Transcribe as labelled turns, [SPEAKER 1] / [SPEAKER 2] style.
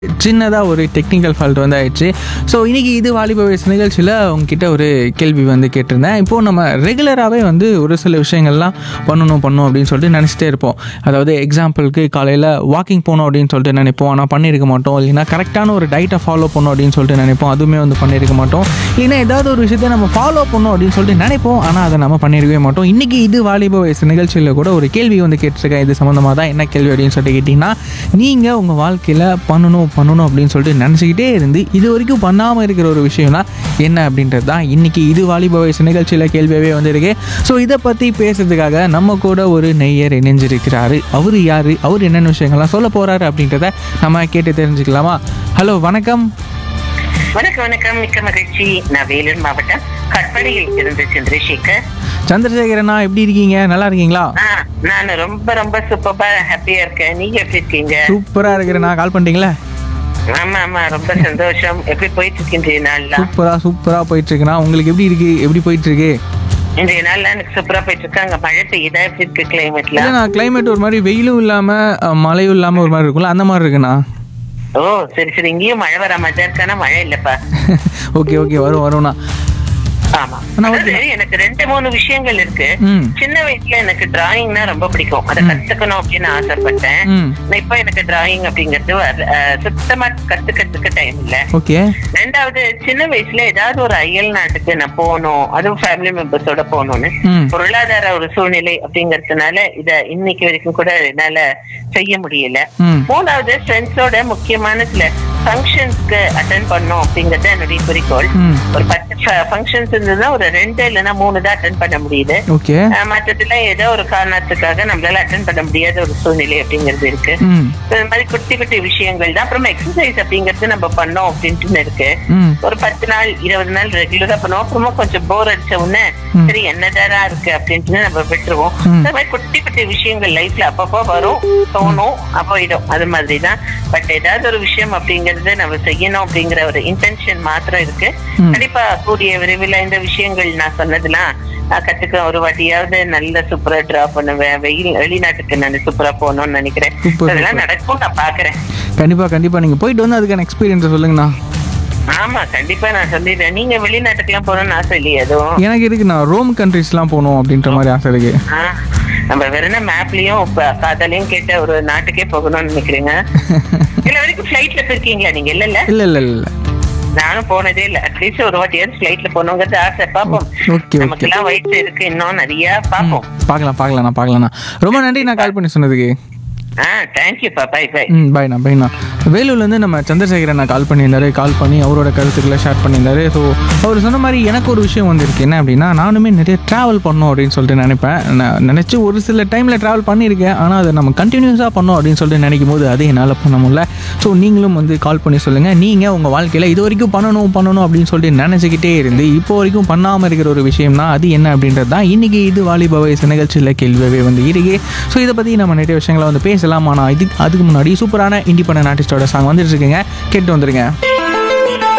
[SPEAKER 1] சின்னதாக ஒரு technical fault வந்து ஆயிடுச்சு ஸோ இன்றைக்கி இது வாலிப வயசு நிகழ்ச்சியில் உங்ககிட்ட ஒரு கேள்வி வந்து கேட்டிருந்தேன் இப்போது நம்ம ரெகுலராகவே வந்து ஒரு சில விஷயங்கள்லாம் பண்ணணும் பண்ணணும் அப்படின்னு சொல்லிட்டு நினச்சிட்டே இருப்போம் அதாவது எக்ஸாம்பிளுக்கு காலையில் வாக்கிங் போகணும் அப்படின்னு சொல்லிட்டு நினைப்போம் ஆனால் பண்ணியிருக்க மாட்டோம் இல்லைன்னா கரெக்டான ஒரு டயட்டை ஃபாலோ பண்ணணும் அப்படின்னு சொல்லிட்டு நினைப்போம் அதுவுமே வந்து பண்ணியிருக்க மாட்டோம் இல்லைன்னா ஏதாவது ஒரு விஷயத்தை நம்ம ஃபாலோ பண்ணணும் அப்படின்னு சொல்லிட்டு நினைப்போம் ஆனால் அதை நம்ம பண்ணியிருக்கவே மாட்டோம் இன்றைக்கி இது வாலிப வயசு நிகழ்ச்சியில் கூட ஒரு கேள்வி வந்து கேட்டிருக்கேன் இது சம்மந்தமாக தான் என்ன கேள்வி அப்படின்னு சொல்லிட்டு கேட்டிங்கன்னா நீங்கள் உங்கள் வாழ்க்கையில் பண்ணணும் பண்ணணும் அப்படின்னு சொல்லிட்டு நினச்சிக்கிட்டே இருந்து இது வரைக்கும் பண்ணாமல் இருக்கிற ஒரு விஷயம்னா என்ன அப்படின்றது தான் இன்றைக்கி இது வாலிப வயசு நிகழ்ச்சியில் கேள்வியாகவே வந்திருக்கு ஸோ இதை பற்றி பேசுறதுக்காக நம்ம கூட ஒரு நெய்யர் இணைஞ்சிருக்கிறாரு அவர் யார் அவர் என்னென்ன விஷயங்கள்லாம் சொல்ல போகிறாரு அப்படின்றத நம்ம கேட்டு தெரிஞ்சுக்கலாமா ஹலோ வணக்கம்
[SPEAKER 2] வணக்கம் வணக்கம் மிக்க மகிழ்ச்சி நான் வேலூர் மாவட்டம் கற்பனையில் இருந்து சந்திரசேகர்
[SPEAKER 1] சந்திரசேகரண்ணா எப்படி இருக்கீங்க நல்லா இருக்கீங்களா
[SPEAKER 2] ஆ, நான் ரொம்ப ரொம்ப சூப்பரா ஹாப்பியா இருக்கேன் நீங்க எப்படி இருக்கீங்க
[SPEAKER 1] சூப்பராக இருக்கிறேண்ணா கால் பண்ணிட்டீங்களா
[SPEAKER 2] ஆமா ஆமா ரொம்ப சந்தோஷம் எப்படி போயிட்டு இருக்கு இன்றைய நாள்லாம்
[SPEAKER 1] சூப்பராக சூப்பராக போயிட்டு இருக்குண்ணா உங்களுக்கு எப்படி இருக்கு எப்படி போயிட்டு இருக்கு
[SPEAKER 2] இன்றைய நாள்லாம் எனக்கு சூப்பரா போயிட்டு இருக்கு அங்க மழை பெய்யுதா எப்படி இருக்கு கிளைமேட்ல
[SPEAKER 1] இல்லைண்ணா கிளைமேட் ஒரு மாதிரி வெயிலும் இல்லாமல் மழையும் இல்லாமல் ஒரு மாதிரி இருக்கும்ல அந்த மாதிரி இருக்குண்ணா
[SPEAKER 2] ஓ சரி சரி இங்கேயும் மழை வர மாதிரி தான் இருக்கானா மழை இல்லப்பா
[SPEAKER 1] ஓகே ஓகே வரும் வரும்ண்ணா
[SPEAKER 2] ஆமா
[SPEAKER 1] ஆனா
[SPEAKER 2] அதாவது எனக்கு ரெண்டு மூணு விஷயங்கள் இருக்கு
[SPEAKER 1] ம்
[SPEAKER 2] சின்ன வயசுல எனக்கு டிராயிங்னா ரொம்ப பிடிக்கும் அதை கத்துக்கணும் அப்படின்னு ஆசைப்பட்டேன்
[SPEAKER 1] ம்
[SPEAKER 2] இப்ப எனக்கு டிராயிங் அப்படிங்கிறது வர- அஹ் சுத்தமா கத்துக்கிறதுக்கு டைம் இல்ல
[SPEAKER 1] ஓகே
[SPEAKER 2] ரெண்டாவது சின்ன வயசுல ஏதாவது ஒரு அயல் நாட்டுக்கு நான் போகணும் அதுவும் ஃபேமிலி மெம்பர்ஸோட போகணும்னு
[SPEAKER 1] ம்
[SPEAKER 2] பொருளாதார ஒரு சூழ்நிலை அப்படிங்கறதுனால இத இன்னைக்கு வரைக்கும் கூட என்னால செய்ய முடியல
[SPEAKER 1] ம்
[SPEAKER 2] மூணாவது ஃப்ரெண்ட்ஸோட முக்கியமான சில ஃபங்க்ஷன்ஸ்க்கு அட்டன் பண்ணோம் அப்படிங்கறது என்னுடைய குறிக்கோள்
[SPEAKER 1] ம்
[SPEAKER 2] ஒரு பத்து ஃபங்க்ஷன்ஸ் இருந்ததுன்னா ஒரு ரெண்டு இல்லைன்னா மூணு தான் அட்டன் பண்ண முடியுது
[SPEAKER 1] ஓகே
[SPEAKER 2] அஹ் மற்றதுல ஏதோ ஒரு காரணத்துக்காக நம்மளால அட்டன் பண்ண முடியாத ஒரு சூழ்நிலை அப்படிங்கிறது இருக்கு
[SPEAKER 1] ம்
[SPEAKER 2] இந்த மாதிரி குட்டி குட்டி விஷயங்கள் தான் அப்புறம் எக்ஸசைஸ் அப்படிங்கிறது நம்ம பண்ணோம் அப்படின்ட்டு இருக்கு
[SPEAKER 1] ம்
[SPEAKER 2] ஒரு பத்து நாள் இருபது நாள் ரெகுலரா பண்ணுவோம் அப்புறமா கொஞ்சம் போர் அடிச்ச உடனே
[SPEAKER 1] ம்.
[SPEAKER 2] சரி என்னதாரா இருக்கு அப்படின்ட்டு நம்ம விட்டுருவோம்
[SPEAKER 1] ம்.
[SPEAKER 2] இந்த மாதிரி குட்டி குட்டி விஷயங்கள் லைஃப்ல அப்பப்போ வரும் தோணும் போயிடும் அது மாதிரி தான் பட் ஏதாவது ஒரு விஷயம் அப்படிங்கறது நம்ம செய்யணும் அப்படிங்கிற ஒரு இன்டென்ஷன் மாத்திரம் இருக்கு
[SPEAKER 1] ம்.
[SPEAKER 2] கண்டிப்பா கூடிய விரைவில் இந்த விஷயங்கள் நான் சொன்னதெல்லாம் நான் கத்துக்க ஒரு வாட்டியாவது நல்ல சூப்பரா டிரா பண்ணுவேன் வெயில் வெளிநாட்டுக்கு நான் சூப்பரா போகணும்னு நினைக்கிறேன்
[SPEAKER 1] Super,
[SPEAKER 2] அதெல்லாம்
[SPEAKER 1] super.
[SPEAKER 2] நடக்கும் நான் பாக்குறேன்
[SPEAKER 1] கண்டிப்பாக கண்டிப்பாக நீங்கள் போயிட்டு வந்து அதுக்கான எக்ஸ்பீரியன்ஸை சொல்லுங்கண்ணா
[SPEAKER 2] ஆமா கண்டிப்பா நான் சொல்லிடுறேன் நீங்க வெளிநாட்டுக்கெல்லாம் போகணும்னு ஆசை இல்லையா எதுவும்
[SPEAKER 1] எனக்கு இருக்குண்ணா ரோம் கண்ட்ரிஸ்லாம் போகணும் அப்படின்ற மாதிரி ஆசை இருக்கு
[SPEAKER 2] ஆ, நம்ம வெறும் மேப்லயும் காதலையும் கேட்ட ஒரு நாட்டுக்கே போகணும்னு நினைக்கிறீங்க இல்ல வரைக்கும் ஃபிளைட்ல போயிருக்கீங்களா நீங்க இல்ல இல்ல
[SPEAKER 1] இல்லை இல்லை இல்லை
[SPEAKER 2] நானும் போனதே இல்ல அட்லீஸ்ட் ஒரு வாட்டியாவது ஃபிளைட்ல போகணுங்கிறது ஆசை பாப்போம்
[SPEAKER 1] ஓகே ஓகே
[SPEAKER 2] நமக்கு எல்லாம் வயசு இருக்கு இன்னும் நிறைய பாப்போம்
[SPEAKER 1] பார்க்கலாம் பார்க்கலாண்ணா பார்க்கலாண்ணா ரொம்ப நன்றி நான் கால் பண்ணி சொன்னதுக்கு
[SPEAKER 2] ஆ தேங்க்யூப்பா பை பை
[SPEAKER 1] ம் பாய்ண்ணா பாய்ண்ணா வேலூர்லேருந்து நம்ம சந்திரசேகரன் நான் கால் பண்ணியிருந்தாரு கால் பண்ணி அவரோட கருத்துக்களை ஷேர் பண்ணியிருந்தாரு ஸோ அவர் சொன்ன மாதிரி எனக்கு ஒரு விஷயம் வந்திருக்கு என்ன அப்படின்னா நானுமே நிறைய ட்ராவல் பண்ணணும் அப்படின்னு சொல்லிட்டு நினைப்பேன் நான் நினச்சி ஒரு சில டைமில் ட்ராவல் பண்ணியிருக்கேன் ஆனால் அதை நம்ம கண்டினியூஸாக பண்ணோம் அப்படின்னு சொல்லிட்டு நினைக்கும் போது அது என்னால் பண்ண முடியல ஸோ நீங்களும் வந்து கால் பண்ணி சொல்லுங்கள் நீங்கள் உங்கள் வாழ்க்கையில் இது வரைக்கும் பண்ணணும் பண்ணணும் அப்படின்னு சொல்லிட்டு நினச்சிக்கிட்டே இருந்து இப்போ வரைக்கும் பண்ணாமல் இருக்கிற ஒரு விஷயம்னா அது என்ன அப்படின்றது தான் இன்றைக்கி இது வாலிப வயசு நிகழ்ச்சியில் கேள்வியாகவே வந்து இருக்கு ஸோ இதை பற்றி நம்ம நிறைய விஷயங்களை வந்து பேசலாம் ஆனால் இது அதுக்கு முன்னாடி சூப்பரான இண்டிபெண்டன்ட் ஆர்டிஸ்டோட சாங் வந்துட்டு இருக்குங்க கேட்டு வந்துருங்க